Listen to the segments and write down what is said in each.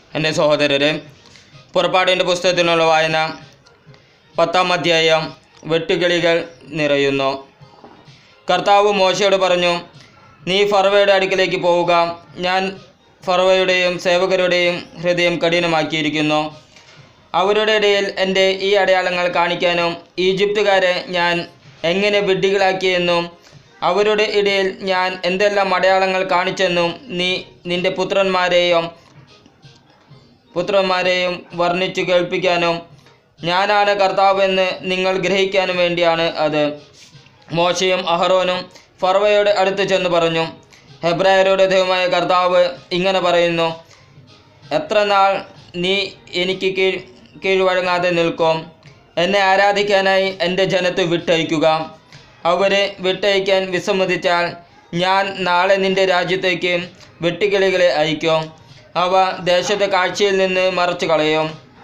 എൻ്റെ സഹോദരരെ പുറപ്പാടിൻ്റെ പുസ്തകത്തിനുള്ള വായന പത്താം അധ്യായം വെട്ടുകിളികൾ നിറയുന്നു കർത്താവ് മോശയോട് പറഞ്ഞു നീ ഫറവയുടെ അടുക്കിലേക്ക് പോവുക ഞാൻ ഫറവയുടെയും സേവകരുടെയും ഹൃദയം കഠിനമാക്കിയിരിക്കുന്നു അവരുടെ ഇടയിൽ എൻ്റെ ഈ അടയാളങ്ങൾ കാണിക്കാനും ഈജിപ്തുകാരെ ഞാൻ എങ്ങനെ വിഡ്ഢികളാക്കിയെന്നും അവരുടെ ഇടയിൽ ഞാൻ എന്തെല്ലാം അടയാളങ്ങൾ കാണിച്ചെന്നും നീ നിന്റെ പുത്രന്മാരെയും പുത്രന്മാരെയും വർണ്ണിച്ചു കേൾപ്പിക്കാനും ഞാനാണ് കർത്താവെന്ന് നിങ്ങൾ ഗ്രഹിക്കാനും വേണ്ടിയാണ് അത് മോശയും അഹറോനും ഫർവയുടെ അടുത്ത് ചെന്ന് പറഞ്ഞു ഹെബ്രായരുടെ ദൈവമായ കർത്താവ് ഇങ്ങനെ പറയുന്നു എത്ര നാൾ നീ എനിക്ക് കീഴ് കീഴ്വഴങ്ങാതെ നിൽക്കും എന്നെ ആരാധിക്കാനായി എൻ്റെ ജനത്തെ വിട്ടയക്കുക അവരെ വിട്ടയക്കാൻ വിസമ്മതിച്ചാൽ ഞാൻ നാളെ നിൻ്റെ രാജ്യത്തേക്ക് വെട്ടുകിളികളെ അയക്കും അവ ദേശത്തെ കാഴ്ചയിൽ നിന്ന് മറച്ചു കളയും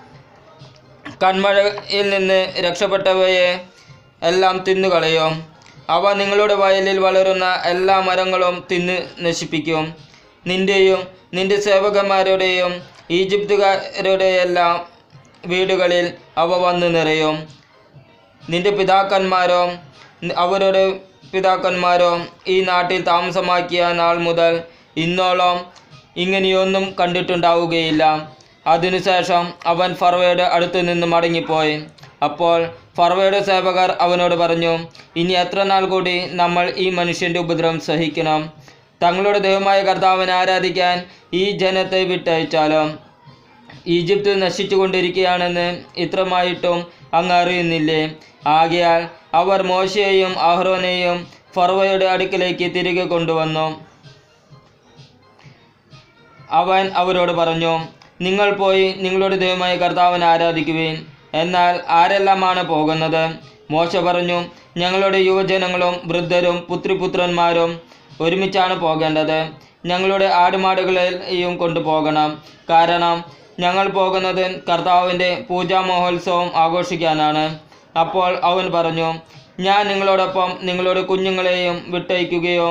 കൺമഴയിൽ നിന്ന് രക്ഷപ്പെട്ടവയെ എല്ലാം തിന്നുകളയും അവ നിങ്ങളുടെ വയലിൽ വളരുന്ന എല്ലാ മരങ്ങളും തിന്ന് നശിപ്പിക്കും നിൻ്റെയും നിൻ്റെ സേവകന്മാരുടെയും ഈജിപ്തുകാരുടെയെല്ലാം വീടുകളിൽ അവ വന്നു നിറയും നിന്റെ പിതാക്കന്മാരോ അവരുടെ പിതാക്കന്മാരോ ഈ നാട്ടിൽ താമസമാക്കിയ നാൾ മുതൽ ഇന്നോളം ഇങ്ങനെയൊന്നും കണ്ടിട്ടുണ്ടാവുകയില്ല അതിനുശേഷം അവൻ ഫർവയുടെ അടുത്തു നിന്ന് മടങ്ങിപ്പോയി അപ്പോൾ ഫർവയുടെ സേവകർ അവനോട് പറഞ്ഞു ഇനി എത്ര നാൾ കൂടി നമ്മൾ ഈ മനുഷ്യൻ്റെ ഉപദ്രവം സഹിക്കണം തങ്ങളുടെ ദൈവമായ കർത്താവിനെ ആരാധിക്കാൻ ഈ ജനത്തെ വിട്ടയച്ചാലോ ഈജിപ്ത് നശിച്ചുകൊണ്ടിരിക്കുകയാണെന്ന് ഇത്രമായിട്ടും അങ്ങ് അറിയുന്നില്ലേ ആകയാൽ അവർ മോശയെയും അഹ്റോനെയും ഫർവയുടെ അടുക്കിലേക്ക് തിരികെ കൊണ്ടുവന്നു അവൻ അവരോട് പറഞ്ഞു നിങ്ങൾ പോയി നിങ്ങളുടെ ദൈവമായ കർത്താവിനെ ആരാധിക്കുവിൻ എന്നാൽ ആരെല്ലാമാണ് പോകുന്നത് മോശ പറഞ്ഞു ഞങ്ങളുടെ യുവജനങ്ങളും വൃദ്ധരും പുത്രിപുത്രന്മാരും ഒരുമിച്ചാണ് പോകേണ്ടത് ഞങ്ങളുടെ ആടുമാടുകളെയും കൊണ്ടുപോകണം കാരണം ഞങ്ങൾ പോകുന്നത് കർത്താവിൻ്റെ പൂജാ മഹോത്സവം ആഘോഷിക്കാനാണ് അപ്പോൾ അവൻ പറഞ്ഞു ഞാൻ നിങ്ങളോടൊപ്പം നിങ്ങളുടെ കുഞ്ഞുങ്ങളെയും വിട്ടയക്കുകയോ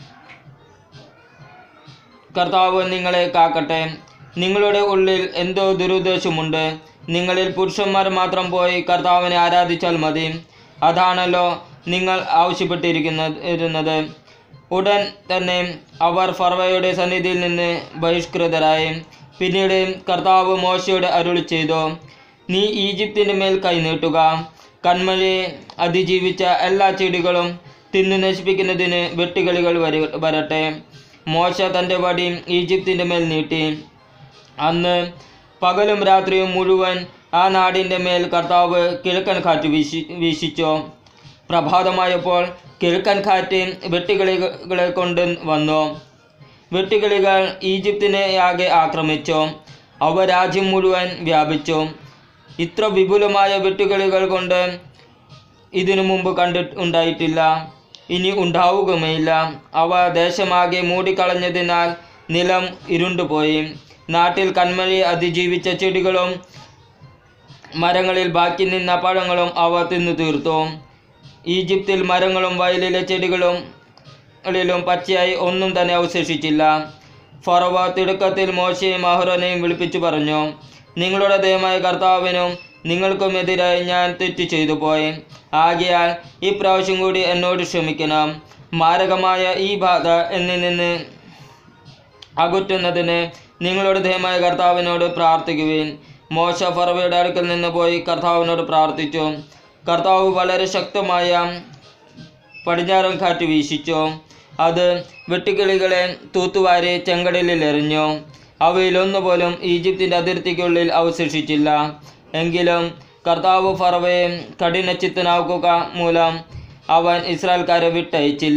കർത്താവ് നിങ്ങളെ കാക്കട്ടെ നിങ്ങളുടെ ഉള്ളിൽ എന്തോ ദുരുദ്ദേശമുണ്ട് നിങ്ങളിൽ പുരുഷന്മാർ മാത്രം പോയി കർത്താവിനെ ആരാധിച്ചാൽ മതി അതാണല്ലോ നിങ്ങൾ ആവശ്യപ്പെട്ടിരിക്കുന്നത് ഇരുന്നത് ഉടൻ തന്നെ അവർ ഫർവയുടെ സന്നിധിയിൽ നിന്ന് ബഹിഷ്കൃതരായി പിന്നീട് കർത്താവ് മോശയോട് അരുളി ചെയ്തു നീ ഈജിപ്തിൻ്റെ മേൽ കൈനീട്ടുക കൺമഴയെ അതിജീവിച്ച എല്ലാ ചെടികളും തിന്നു നശിപ്പിക്കുന്നതിന് വെട്ടുകളികൾ വര വരട്ടെ മോശ തൻ്റെ വടി ഈജിപ്തിൻ്റെ മേൽ നീട്ടി അന്ന് പകലും രാത്രിയും മുഴുവൻ ആ നാടിൻ്റെ മേൽ കർത്താവ് കിഴക്കൻ കാറ്റ് വീശി വീശിച്ചു പ്രഭാതമായപ്പോൾ കിഴക്കൻ കാറ്റ് വെട്ടുകിളികളെ കൊണ്ട് വന്നു വെട്ടുകിളികൾ ഈജിപ്തിനെ ആകെ ആക്രമിച്ചു അവ രാജ്യം മുഴുവൻ വ്യാപിച്ചു ഇത്ര വിപുലമായ വെട്ടുകിളികൾ കൊണ്ട് ഇതിനു മുമ്പ് കണ്ടിട്ട് ഉണ്ടായിട്ടില്ല ഇനി ഉണ്ടാവുകയുമില്ല അവ ദേശമാകെ മൂടിക്കളഞ്ഞതിനാൽ നിലം ഇരുണ്ടുപോയി നാട്ടിൽ കന്മഴയെ അതിജീവിച്ച ചെടികളും മരങ്ങളിൽ ബാക്കി നിന്ന പഴങ്ങളും അവ തിന്നു തീർത്തു ഈജിപ്തിൽ മരങ്ങളും വയലിലെ ചെടികളും ളിലും പച്ചയായി ഒന്നും തന്നെ അവശേഷിച്ചില്ല ഫറവ തിടുക്കത്തിൽ മോശയും അഹ്റോനെയും വിളിപ്പിച്ചു പറഞ്ഞു നിങ്ങളുടെ ദൈവമായ കർത്താവിനും നിങ്ങൾക്കുമെതിരായി ഞാൻ തെറ്റ് ചെയ്തു പോയി ആകയാൽ ഈ പ്രാവശ്യം കൂടി എന്നോട് ക്ഷമിക്കണം മാരകമായ ഈ ബാധ എന്നിൽ നിന്ന് അകറ്റുന്നതിന് നിങ്ങളുടെ ദൈവമായ കർത്താവിനോട് പ്രാർത്ഥിക്കുവിൻ മോശ ഫറവയുടെ അടുക്കൽ നിന്ന് പോയി കർത്താവിനോട് പ്രാർത്ഥിച്ചു കർത്താവ് വളരെ ശക്തമായ പടിഞ്ഞാറൻ കാറ്റ് വീശിച്ചു അത് വെട്ടുകിളികളെ തൂത്തുവാരി ചെങ്കടലിൽ എറിഞ്ഞു അവയിലൊന്നുപോലും ഈജിപ്തിൻ്റെ അതിർത്തിക്കുള്ളിൽ അവശേഷിച്ചില്ല എങ്കിലും കർത്താവ് ഫറവയെ കഠിനചിത്തനാക്കുക മൂലം അവൻ ഇസ്രായേൽക്കാരെ വിട്ടയച്ചില്ല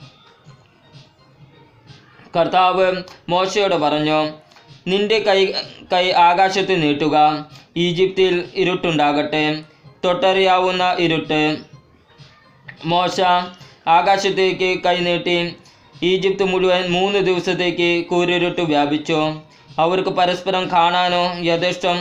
കർത്താവ് മോശയോട് പറഞ്ഞു നിന്റെ കൈ കൈ ആകാശത്ത് നീട്ടുക ഈജിപ്തിൽ ഇരുട്ടുണ്ടാകട്ടെ തൊട്ടറിയാവുന്ന ഇരുട്ട് മോശ ആകാശത്തേക്ക് കൈനീട്ടി ഈജിപ്ത് മുഴുവൻ മൂന്ന് ദിവസത്തേക്ക് കൂരിരുട്ട് വ്യാപിച്ചു അവർക്ക് പരസ്പരം കാണാനോ യഥേഷ്ടം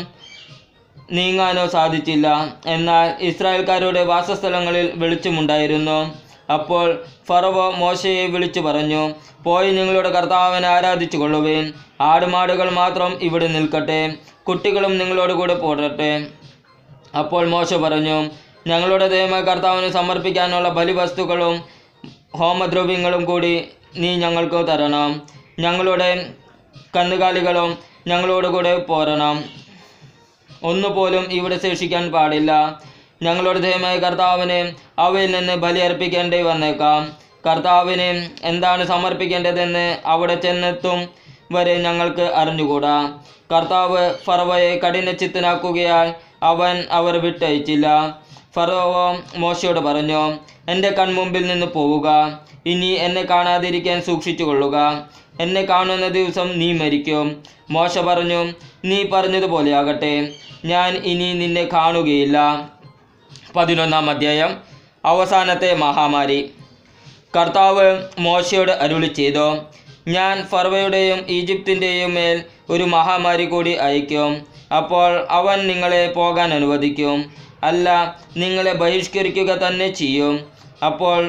നീങ്ങാനോ സാധിച്ചില്ല എന്നാൽ ഇസ്രായേൽക്കാരുടെ വാസസ്ഥലങ്ങളിൽ വെളിച്ചമുണ്ടായിരുന്നു അപ്പോൾ ഫറവോ മോശയെ വിളിച്ചു പറഞ്ഞു പോയി നിങ്ങളുടെ കർത്താവിനെ ആരാധിച്ചു കൊള്ളുവേൻ ആടുമാടുകൾ മാത്രം ഇവിടെ നിൽക്കട്ടെ കുട്ടികളും നിങ്ങളോട് കൂടെ പോരട്ടെ അപ്പോൾ മോശ പറഞ്ഞു ഞങ്ങളുടെ ദൈവമായ കർത്താവിന് സമർപ്പിക്കാനുള്ള ബലിവസ്തുക്കളും ഹോമദ്രവ്യങ്ങളും കൂടി നീ ഞങ്ങൾക്ക് തരണം ഞങ്ങളുടെ കന്നുകാലികളും ഞങ്ങളോട് കൂടെ പോരണം ഒന്നുപോലും ഇവിടെ ശേഷിക്കാൻ പാടില്ല ഞങ്ങളുടെ ദൈവമായ കർത്താവിന് അവയിൽ നിന്ന് ബലിയർപ്പിക്കേണ്ടി വന്നേക്കാം കർത്താവിന് എന്താണ് സമർപ്പിക്കേണ്ടതെന്ന് അവിടെ ചെന്നെത്തും വരെ ഞങ്ങൾക്ക് അറിഞ്ഞുകൂടാ കർത്താവ് ഫറവയെ കഠിനചിത്തനാക്കുകയാൽ അവൻ അവർ വിട്ടയച്ചില്ല ഫറവോ മോശയോട് പറഞ്ഞു എൻ്റെ കൺമുമ്പിൽ നിന്ന് പോവുക ഇനി എന്നെ കാണാതിരിക്കാൻ സൂക്ഷിച്ചു കൊള്ളുക എന്നെ കാണുന്ന ദിവസം നീ മരിക്കും മോശ പറഞ്ഞു നീ പറഞ്ഞതുപോലെയാകട്ടെ ഞാൻ ഇനി നിന്നെ കാണുകയില്ല പതിനൊന്നാം അധ്യായം അവസാനത്തെ മഹാമാരി കർത്താവ് മോശയോട് അരുളി ചെയ്തു ഞാൻ ഫർവയുടെയും ഈജിപ്തിൻ്റെയും മേൽ ഒരു മഹാമാരി കൂടി അയക്കും അപ്പോൾ അവൻ നിങ്ങളെ പോകാൻ അനുവദിക്കും അല്ല നിങ്ങളെ ബഹിഷ്കരിക്കുക തന്നെ ചെയ്യും അപ്പോൾ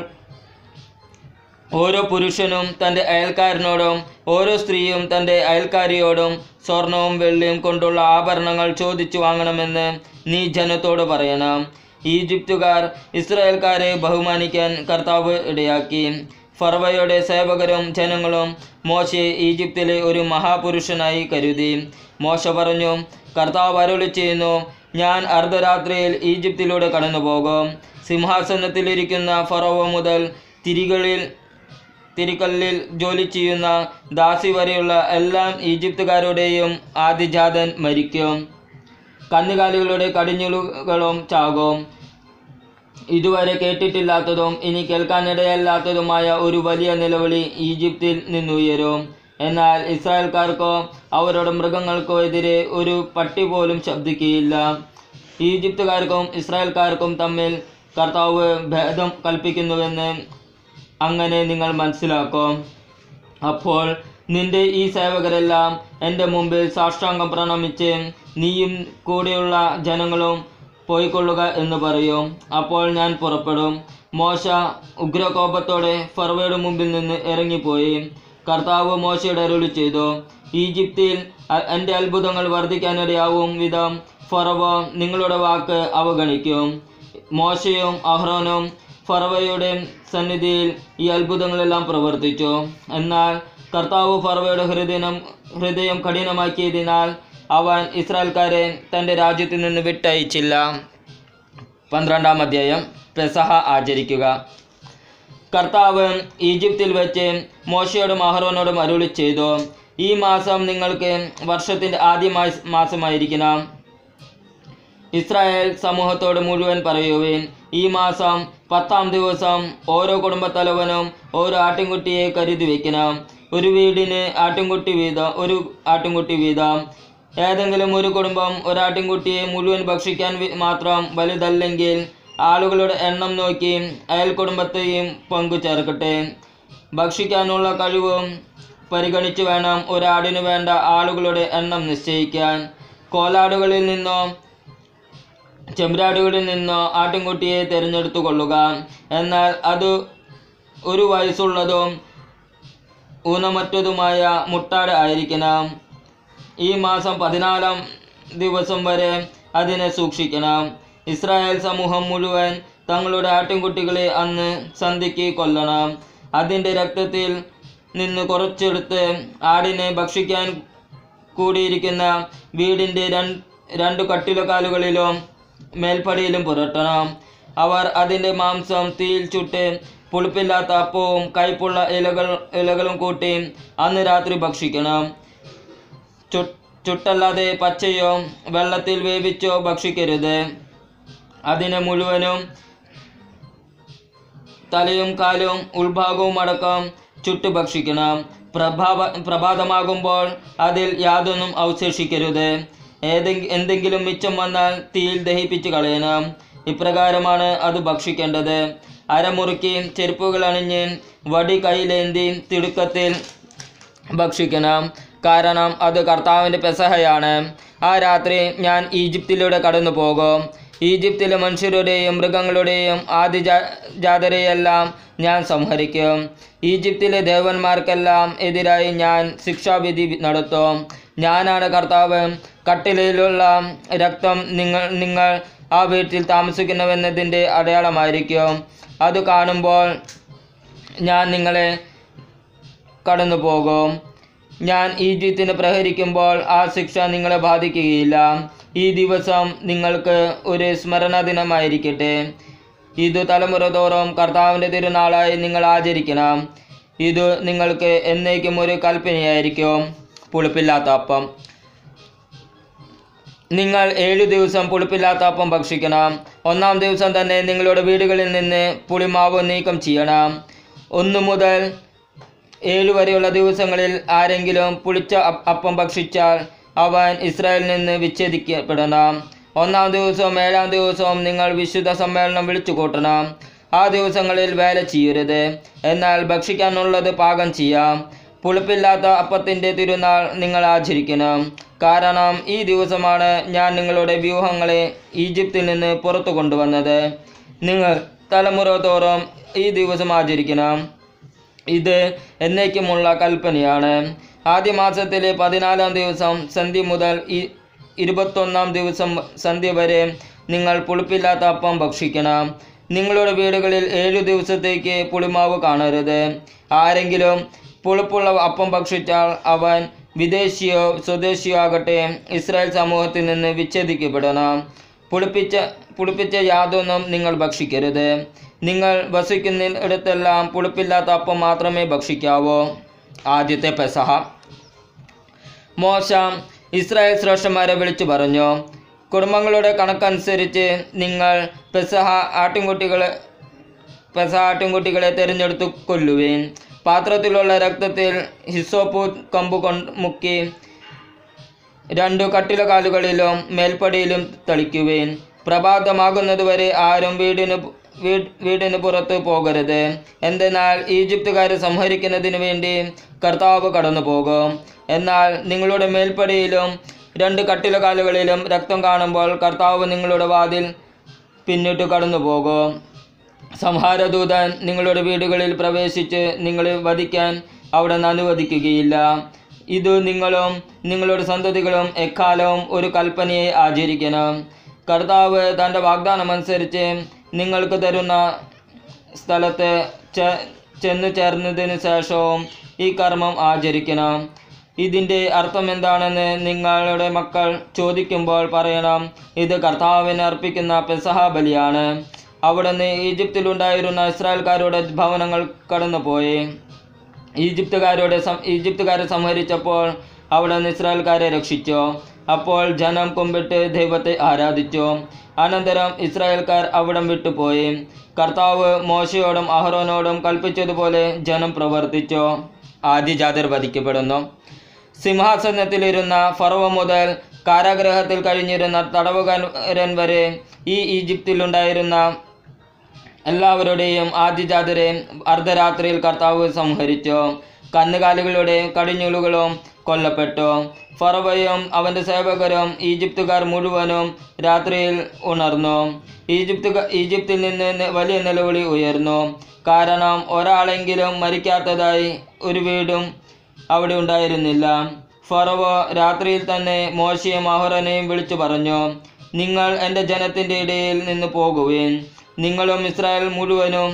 ഓരോ പുരുഷനും തൻ്റെ അയൽക്കാരനോടും ഓരോ സ്ത്രീയും തൻ്റെ അയൽക്കാരിയോടും സ്വർണവും വെള്ളിയും കൊണ്ടുള്ള ആഭരണങ്ങൾ ചോദിച്ചു വാങ്ങണമെന്ന് നീ ജനത്തോട് പറയണം ഈജിപ്തുകാർ ഇസ്രായേൽക്കാരെ ബഹുമാനിക്കാൻ കർത്താവ് ഇടയാക്കി ഫർവയുടെ സേവകരും ജനങ്ങളും മോശയെ ഈജിപ്തിലെ ഒരു മഹാപുരുഷനായി കരുതി മോശ പറഞ്ഞു കർത്താവ് അരുളി ചെയ്യുന്നു ഞാൻ അർദ്ധരാത്രിയിൽ ഈജിപ്തിലൂടെ കടന്നു പോകും സിംഹാസനത്തിലിരിക്കുന്ന ഫറവോ മുതൽ തിരികളിൽ തിരിക്കല്ലിൽ ജോലി ചെയ്യുന്ന ദാസി വരെയുള്ള എല്ലാ ഈജിപ്തുകാരുടെയും ആദിജാതൻ മരിക്കും കന്നുകാലികളുടെ കടിഞ്ഞുലുകളും ചാകും ഇതുവരെ കേട്ടിട്ടില്ലാത്തതും ഇനി കേൾക്കാനിടയല്ലാത്തതുമായ ഒരു വലിയ നിലവിളി ഈജിപ്തിൽ നിന്നുയരും എന്നാൽ ഇസ്രായേൽക്കാർക്കോ അവരുടെ മൃഗങ്ങൾക്കോ എതിരെ ഒരു പട്ടി പോലും ശബ്ദിക്കുകയില്ല ഈജിപ്തുകാർക്കും ഇസ്രായേൽക്കാർക്കും തമ്മിൽ കർത്താവ് ഭേദം കൽപ്പിക്കുന്നുവെന്ന് അങ്ങനെ നിങ്ങൾ മനസ്സിലാക്കും അപ്പോൾ നിന്റെ ഈ സേവകരെല്ലാം എൻ്റെ മുമ്പിൽ സാഷ്ടാംഗം പ്രണമിച്ച് നീയും കൂടെയുള്ള ജനങ്ങളും പോയിക്കൊള്ളുക എന്ന് പറയും അപ്പോൾ ഞാൻ പുറപ്പെടും മോശ ഉഗ്രകോപത്തോടെ ഫർവയുടെ മുമ്പിൽ നിന്ന് ഇറങ്ങിപ്പോയി കർത്താവ് മോശയുടെ അരുളി ചെയ്തു ഈജിപ്തിൽ അ- എൻ്റെ അത്ഭുതങ്ങൾ വർദ്ധിക്കാനിടയാവും വിധം ഫറവോ നിങ്ങളുടെ വാക്ക് അവഗണിക്കും മോശയും അഹ്റോനും ഫറവയുടെ സന്നിധിയിൽ ഈ അത്ഭുതങ്ങളെല്ലാം പ്രവർത്തിച്ചു എന്നാൽ കർത്താവ് ഫറവയുടെ ഹൃദയം ഹൃദയം കഠിനമാക്കിയതിനാൽ അവൻ ഇസ്രായേൽക്കാരെ തൻ്റെ രാജ്യത്തു നിന്ന് വിട്ടയച്ചില്ല പന്ത്രണ്ടാം അധ്യായം പെസഹ ആചരിക്കുക കർത്താവ് ഈജിപ്തിൽ വെച്ച് മോശയോടും അഹ്റോനോടും അരുളി ചെയ്തു ഈ മാസം നിങ്ങൾക്ക് വർഷത്തിൻ്റെ ആദ്യ മാസ- മാസമായിരിക്കണം ഇസ്രായേൽ സമൂഹത്തോട് മുഴുവൻ പറയുവിൻ ഈ മാസം പത്താം ദിവസം ഓരോ കുടുംബത്തലവനും ഓരോ ആട്ടിൻകുട്ടിയെ കരുതി വെക്കണം ഒരു വീടിന് ആട്ടിൻകുട്ടി വീതം ഒരു ആട്ടിൻകുട്ടി വീതം ഏതെങ്കിലും ഒരു കുടുംബം ഒരാട്ടിൻകുട്ടിയെ മുഴുവൻ ഭക്ഷിക്കാൻ വി- മാത്രം വലുതല്ലെങ്കിൽ ആളുകളുടെ എണ്ണം നോക്കി അയൽ കുടുംബത്തെയും പങ്കു ചേർക്കട്ടെ ഭക്ഷിക്കാനുള്ള കഴിവും പരിഗണിച്ചു വേണം ഒരാടിനു വേണ്ട ആളുകളുടെ എണ്ണം നിശ്ചയിക്കാൻ കോലാടുകളിൽ നിന്നോ ചെമ്പരാടുകളിൽ നിന്നോ ആട്ടിൻകുട്ടിയെ തിരഞ്ഞെടുത്തു കൊള്ളുക എന്നാൽ അത് ഒരു വയസ്സുള്ളതും ഊനമറ്റതുമായ മുട്ടാട് ആയിരിക്കണം ഈ മാസം പതിനാലാം ദിവസം വരെ അതിനെ സൂക്ഷിക്കണം ഇസ്രായേൽ സമൂഹം മുഴുവൻ തങ്ങളുടെ ആട്ടിൻകുട്ടികളെ അന്ന് സന്ധിക്ക് കൊല്ലണം അതിൻ്റെ രക്തത്തിൽ നിന്ന് കുറച്ചെടുത്ത് ആടിനെ ഭക്ഷിക്കാൻ കൂടിയിരിക്കുന്ന വീടിൻ്റെ രണ്ട് രണ്ട് കട്ടിലക്കാലുകളിലും മേൽപ്പടിയിലും പുരട്ടണം അവർ അതിൻ്റെ മാംസം തീയിൽ ചുട്ട് പുളിപ്പില്ലാത്ത അപ്പവും കയ്പുള്ള ഇലകൾ ഇലകളും കൂട്ടി അന്ന് രാത്രി ഭക്ഷിക്കണം ചു- ചുട്ടല്ലാതെ പച്ചയോ വെള്ളത്തിൽ വേവിച്ചോ ഭക്ഷിക്കരുത് അതിനെ മുഴുവനും തലയും കാലും ഉൾഭാഗവും അടക്കം ചുട്ടു ഭക്ഷിക്കണം പ്രഭാവ പ്രഭാതമാകുമ്പോൾ അതിൽ യാതൊന്നും അവശേഷിക്കരുത് ഏതെങ്കിലും എന്തെങ്കിലും മിച്ചം വന്നാൽ തീയിൽ ദഹിപ്പിച്ച് കളയണം ഇപ്രകാരമാണ് അത് ഭക്ഷിക്കേണ്ടത് അരമുറുക്കി ചെരുപ്പുകൾ അണിഞ്ഞ് വടി കയ്യിലേന്തി തിടുക്കത്തിൽ ഭക്ഷിക്കണം കാരണം അത് കർത്താവിൻ്റെ പെസഹയാണ് ആ രാത്രി ഞാൻ ഈജിപ്തിലൂടെ കടന്നു പോകും ഈജിപ്തിലെ മനുഷ്യരുടെയും മൃഗങ്ങളുടെയും ആദിജാതരെയെല്ലാം ഞാൻ സംഹരിക്കും ഈജിപ്തിലെ ദേവന്മാർക്കെല്ലാം എതിരായി ഞാൻ ശിക്ഷാവിധി നടത്തും ഞാനാണ് കർത്താവ് കട്ടിലയിലുള്ള രക്തം നിങ്ങൾ നിങ്ങൾ ആ വീട്ടിൽ താമസിക്കുന്നുവെന്നതിൻ്റെ അടയാളമായിരിക്കും അത് കാണുമ്പോൾ ഞാൻ നിങ്ങളെ കടന്നു പോകും ഞാൻ ഈജിപ്തിനെ പ്രഹരിക്കുമ്പോൾ ആ ശിക്ഷ നിങ്ങളെ ബാധിക്കുകയില്ല ഈ ദിവസം നിങ്ങൾക്ക് ഒരു സ്മരണ ദിനമായിരിക്കട്ടെ ഇത് തലമുറ തോറും കർത്താവിൻ്റെ തിരുനാളായി നിങ്ങൾ ആചരിക്കണം ഇത് നിങ്ങൾക്ക് എന്നേക്കും ഒരു കൽപ്പനയായിരിക്കും പുളിപ്പില്ലാത്ത അപ്പം നിങ്ങൾ ഏഴു ദിവസം പുളിപ്പില്ലാത്ത അപ്പം ഭക്ഷിക്കണം ഒന്നാം ദിവസം തന്നെ നിങ്ങളുടെ വീടുകളിൽ നിന്ന് പുളിമാവ് നീക്കം ചെയ്യണം ഒന്നു മുതൽ ഏഴു വരെയുള്ള ദിവസങ്ങളിൽ ആരെങ്കിലും പുളിച്ച അപ്പ- അപ്പം ഭക്ഷിച്ചാൽ അവൻ ഇസ്രായേലിൽ നിന്ന് വിച്ഛേദിക്കപ്പെടണം ഒന്നാം ദിവസവും ഏഴാം ദിവസവും നിങ്ങൾ വിശുദ്ധ സമ്മേളനം വിളിച്ചു കൂട്ടണം ആ ദിവസങ്ങളിൽ വേല ചെയ്യരുത് എന്നാൽ ഭക്ഷിക്കാനുള്ളത് പാകം ചെയ്യാം പുളിപ്പില്ലാത്ത അപ്പത്തിൻ്റെ തിരുനാൾ നിങ്ങൾ ആചരിക്കണം കാരണം ഈ ദിവസമാണ് ഞാൻ നിങ്ങളുടെ വ്യൂഹങ്ങളെ ഈജിപ്തിൽ നിന്ന് പുറത്തു കൊണ്ടുവന്നത് നിങ്ങൾ തലമുറ തോറും ഈ ദിവസം ആചരിക്കണം ഇത് എന്നേക്കുമുള്ള കൽപ്പനയാണ് ആദ്യ മാസത്തിലെ പതിനാലാം ദിവസം സന്ധ്യ മുതൽ ഈ ഇരുപത്തൊന്നാം ദിവസം സന്ധ്യ വരെ നിങ്ങൾ പുളിപ്പില്ലാത്ത അപ്പം ഭക്ഷിക്കണം നിങ്ങളുടെ വീടുകളിൽ ഏഴു ദിവസത്തേക്ക് പുളിമാവ് കാണരുത് ആരെങ്കിലും പുളിപ്പുള്ള അപ്പം ഭക്ഷിച്ചാൽ അവൻ വിദേശിയോ സ്വദേശിയോ ആകട്ടെ ഇസ്രായേൽ സമൂഹത്തിൽ നിന്ന് വിച്ഛേദിക്കപ്പെടണം പുളിപ്പിച്ച പുളിപ്പിച്ച യാതൊന്നും നിങ്ങൾ ഭക്ഷിക്കരുത് നിങ്ങൾ വസിക്കുന്നിടത്തെല്ലാം പുളിപ്പില്ലാത്ത അപ്പം മാത്രമേ ഭക്ഷിക്കാവൂ ആദ്യത്തെ പെസഹ മോശ ഇസ്രായേൽ ശ്രേഷ്ഠന്മാരെ വിളിച്ചു പറഞ്ഞു കുടുംബങ്ങളുടെ കണക്കനുസരിച്ച് നിങ്ങൾ പെസഹ ആട്ടിൻകുട്ടികളെ പെസഹ ആട്ടിൻകുട്ടികളെ തിരഞ്ഞെടുത്തു കൊല്ലുവിൻ പാത്രത്തിലുള്ള രക്തത്തിൽ ഹിസോപ്പു കമ്പ് കൊണ്ട് മുക്കി രണ്ടു കട്ടിലകാലുകളിലും മേൽപ്പടിയിലും തളിക്കുവിൻ പ്രഭാതമാകുന്നതുവരെ ആരും വീടിന് പു- വീട് വീടിന് പുറത്ത് പോകരുത് എന്തെന്നാൽ ഈജിപ്തുകാരെ സംഹരിക്കുന്നതിന് വേണ്ടി കർത്താവ് കടന്നു പോകും എന്നാൽ നിങ്ങളുടെ മേൽപ്പടിയിലും രണ്ട് കട്ടിലകാലുകളിലും രക്തം കാണുമ്പോൾ കർത്താവ് നിങ്ങളുടെ വാതിൽ പിന്നിട്ട് കടന്നു പോകും സംഹാരദൂതൻ നിങ്ങളുടെ വീടുകളിൽ പ്രവേശിച്ച് നിങ്ങളെ വധിക്കാൻ അവിടെ നിന്ന് അനുവദിക്കുകയില്ല ഇത് നിങ്ങളും നിങ്ങളുടെ സന്തതികളും എക്കാലവും ഒരു കൽപ്പനയെ ആചരിക്കണം കർത്താവ് തൻ്റെ വാഗ്ദാനമനുസരിച്ച് നിങ്ങൾക്ക് തരുന്ന സ്ഥലത്ത് ചെ- ചെന്നു ചേർന്നതിന് ശേഷവും ഈ കർമ്മം ആചരിക്കണം ഇതിൻ്റെ അർത്ഥം എന്താണെന്ന് നിങ്ങളുടെ മക്കൾ ചോദിക്കുമ്പോൾ പറയണം ഇത് കർത്താവിന് അർപ്പിക്കുന്ന പെസഹ ബലിയാണ് അവിടുന്ന് ഈജിപ്തിലുണ്ടായിരുന്ന ഇസ്രായേൽക്കാരുടെ ഭവനങ്ങൾ കടന്നുപോയി ഈജിപ്തുകാരുടെ സം- ഈജിപ്തുകാരെ സംഹരിച്ചപ്പോൾ അവിടുന്ന് ഇസ്രായേൽക്കാരെ രക്ഷിച്ചു അപ്പോൾ ജനം കുമ്പിട്ട് ദൈവത്തെ ആരാധിച്ചു അനന്തരം ഇസ്രായേൽക്കാർ അവിടം വിട്ടുപോയി കർത്താവ് മോശയോടും അഹ്റോനോടും കൽപ്പിച്ചതുപോലെ ജനം പ്രവർത്തിച്ചു ആദ്യജാതർ വധിക്കപ്പെടുന്നു സിംഹാസനത്തിലിരുന്ന ഫറവ മുതൽ കാരാഗ്രഹത്തിൽ കഴിഞ്ഞിരുന്ന തടവുകാരൻ വരെ ഈ ഈജിപ്തിലുണ്ടായിരുന്ന എല്ലാവരുടെയും ആദ്യജാതരെ അർദ്ധരാത്രിയിൽ കർത്താവ് സംഹരിച്ചു കന്നുകാലികളുടെ കടിഞ്ഞുലുകളും കൊല്ലപ്പെട്ടു ഫറവയും അവൻ്റെ സേവകരും ഈജിപ്തുകാർ മുഴുവനും രാത്രിയിൽ ഉണർന്നു ഈജിപ്തു ഈജിപ്തിൽ നിന്ന് നി- വലിയ നിലവിളി ഉയർന്നു കാരണം ഒരാളെങ്കിലും മരിക്കാത്തതായി ഒരു വീടും അവിടെ ഉണ്ടായിരുന്നില്ല ഫറവോ രാത്രിയിൽ തന്നെ മോശയും അഹ്റനെയും വിളിച്ചു പറഞ്ഞു നിങ്ങൾ എൻ്റെ ജനത്തിൻ്റെ ഇടയിൽ നിന്ന് പോകുവിൻ നിങ്ങളും ഇസ്രായേൽ മുഴുവനും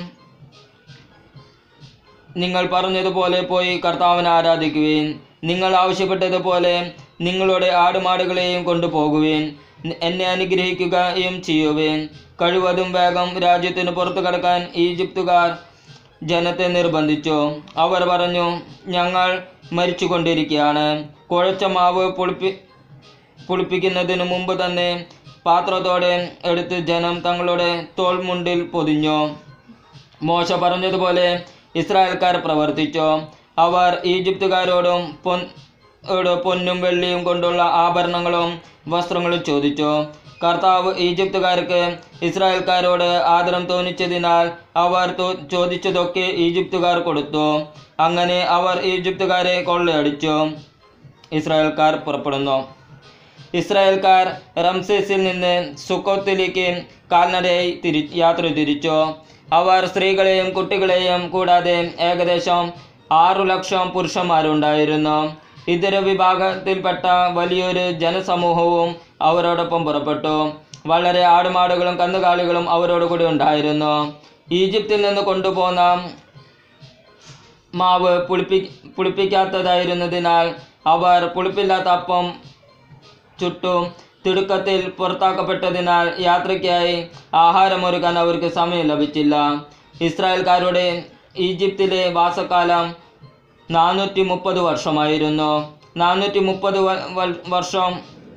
നിങ്ങൾ പറഞ്ഞതുപോലെ പോയി കർത്താവിനെ ആരാധിക്കുവിൻ നിങ്ങൾ ആവശ്യപ്പെട്ടതുപോലെ നിങ്ങളുടെ ആടുമാടുകളെയും കൊണ്ടുപോകുവിൻ ന- എന്നെ അനുഗ്രഹിക്കുകയും ചെയ്യുവിൻ കഴിവതും വേഗം രാജ്യത്തിന് പുറത്തു കടക്കാൻ ഈജിപ്തുകാർ ജനത്തെ നിർബന്ധിച്ചു അവർ പറഞ്ഞു ഞങ്ങൾ മരിച്ചുകൊണ്ടിരിക്കുകയാണ് കുഴച്ച മാവ് പുളിപ്പി പുളിപ്പിക്കുന്നതിന് മുമ്പ് തന്നെ പാത്രത്തോടെ എടുത്ത് ജനം തങ്ങളുടെ തോൾമുണ്ടിൽ പൊതിഞ്ഞു മോശ പറഞ്ഞതുപോലെ ഇസ്രായേൽക്കാർ പ്രവർത്തിച്ചു അവർ ഈജിപ്തുകാരോടും പൊൻ ഓട് പൊന്നും വെള്ളിയും കൊണ്ടുള്ള ആഭരണങ്ങളും വസ്ത്രങ്ങളും ചോദിച്ചു കർത്താവ് ഈജിപ്തുകാർക്ക് ഇസ്രായേൽക്കാരോട് ആദരം തോന്നിച്ചതിനാൽ അവർ തോ- ചോദിച്ചതൊക്കെ ഈജിപ്തുകാർ കൊടുത്തു അങ്ങനെ അവർ ഈജിപ്തുകാരെ കൊള്ളയടിച്ചു ഇസ്രായേൽക്കാർ പുറപ്പെടുന്നു ഇസ്രായേൽക്കാർ റംസേസിൽ നിന്ന് സുക്കോത്തിലേക്ക് കാൽനടയായി തിരി യാത്ര തിരിച്ചു അവർ സ്ത്രീകളെയും കുട്ടികളെയും കൂടാതെ ഏകദേശം ആറു ലക്ഷം പുരുഷന്മാരുണ്ടായിരുന്നു ഇതര വിഭാഗത്തിൽപ്പെട്ട വലിയൊരു ജനസമൂഹവും അവരോടൊപ്പം പുറപ്പെട്ടു വളരെ ആടുമാടുകളും കന്നുകാലികളും അവരോട് കൂടി ഉണ്ടായിരുന്നു ഈജിപ്തിൽ നിന്ന് കൊണ്ടുപോന്ന മാവ് പുളിപ്പി പുളിപ്പിക്കാത്തതായിരുന്നതിനാൽ അവർ പുളിപ്പില്ലാത്ത അപ്പം ചുട്ടു തിടുക്കത്തിൽ പുറത്താക്കപ്പെട്ടതിനാൽ യാത്രയ്ക്കായി ആഹാരമൊരുക്കാൻ അവർക്ക് സമയം ലഭിച്ചില്ല ഇസ്രായേൽക്കാരുടെ ഈജിപ്തിലെ വാസക്കാലം നാനൂറ്റി മുപ്പത് വർഷമായിരുന്നു നാനൂറ്റി മുപ്പത് വർഷം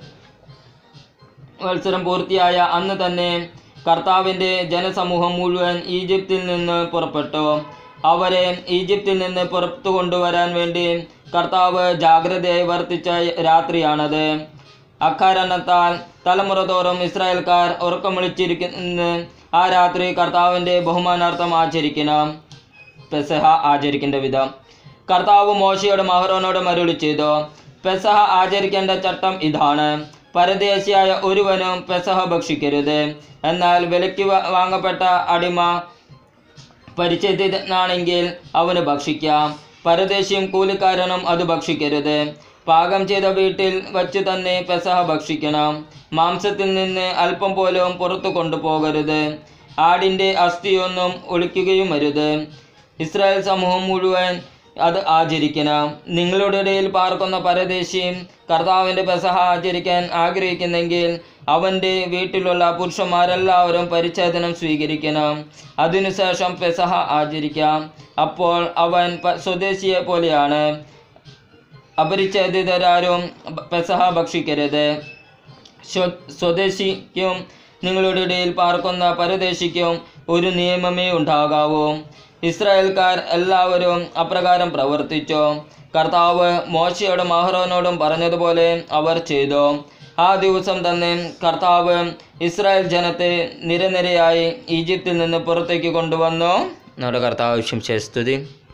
വത്സരം പൂർത്തിയായ അന്ന് തന്നെ കർത്താവിൻ്റെ ജനസമൂഹം മുഴുവൻ ഈജിപ്തിൽ നിന്ന് പുറപ്പെട്ടു അവരെ ഈജിപ്തിൽ നിന്ന് പുറത്തു കൊണ്ടുവരാൻ വേണ്ടി കർത്താവ് ജാഗ്രതയായി വർത്തിച്ച രാത്രിയാണത് അക്കാരണത്താൽ തലമുറ തോറും ഇസ്രായേൽക്കാർ ഉറക്കം വിളിച്ചിരിക്കുന്ന ആ രാത്രി കർത്താവിൻ്റെ ബഹുമാനാർത്ഥം ആചരിക്കണം പെസഹ ആചരിക്കേണ്ട വിധം കർത്താവ് മോശയോട് മഹറോനോട് മരുളി ചെയ്തു പെസഹ ആചരിക്കേണ്ട ചട്ടം ഇതാണ് പരദേശിയായ ഒരുവനും പെസഹ ഭക്ഷിക്കരുത് എന്നാൽ വിലയ്ക്ക് വാ- വാങ്ങപ്പെട്ട അടിമ പരിചയത്തിനാണെങ്കിൽ അവന് ഭക്ഷിക്കാം പരദേശിയും കൂലിക്കാരനും അത് ഭക്ഷിക്കരുത് പാകം ചെയ്ത വീട്ടിൽ വച്ച് തന്നെ പെസഹ ഭക്ഷിക്കണം മാംസത്തിൽ നിന്ന് അല്പം പോലും പുറത്തു കൊണ്ടുപോകരുത് ആടിൻ്റെ അസ്ഥിയൊന്നും ഒളിക്കുകയും അരുത് ഇസ്രായേൽ സമൂഹം മുഴുവൻ അത് ആചരിക്കണം നിങ്ങളുടെ ഇടയിൽ പാർക്കുന്ന പരദേശിയും കർത്താവിൻ്റെ പെസഹ ആചരിക്കാൻ ആഗ്രഹിക്കുന്നെങ്കിൽ അവൻ്റെ വീട്ടിലുള്ള പുരുഷന്മാരെല്ലാവരും പരിച്ഛേദനം സ്വീകരിക്കണം അതിനുശേഷം പെസഹ ആചരിക്കാം അപ്പോൾ അവൻ പ- സ്വദേശിയെ പോലെയാണ് അപരിച്ഛേദിതരാരും പെസഹ ഭക്ഷിക്കരുത് സ്വ- സ്വദേശിക്കും നിങ്ങളുടെ ഇടയിൽ പാർക്കുന്ന പരദേശിക്കും ഒരു നിയമമേ ഉണ്ടാകാവൂ ഇസ്രായേൽക്കാർ എല്ലാവരും അപ്രകാരം പ്രവർത്തിച്ചു കർത്താവ് മോശയോടും അഹ്റോനോടും പറഞ്ഞതുപോലെ അവർ ചെയ്തു ആ ദിവസം തന്നെ കർത്താവ് ഇസ്രായേൽ ജനത്തെ നിരനിരയായി ഈജിപ്തിൽ നിന്ന് പുറത്തേക്ക് കൊണ്ടുവന്നു നമ്മുടെ കർത്താവ് സ്തുതി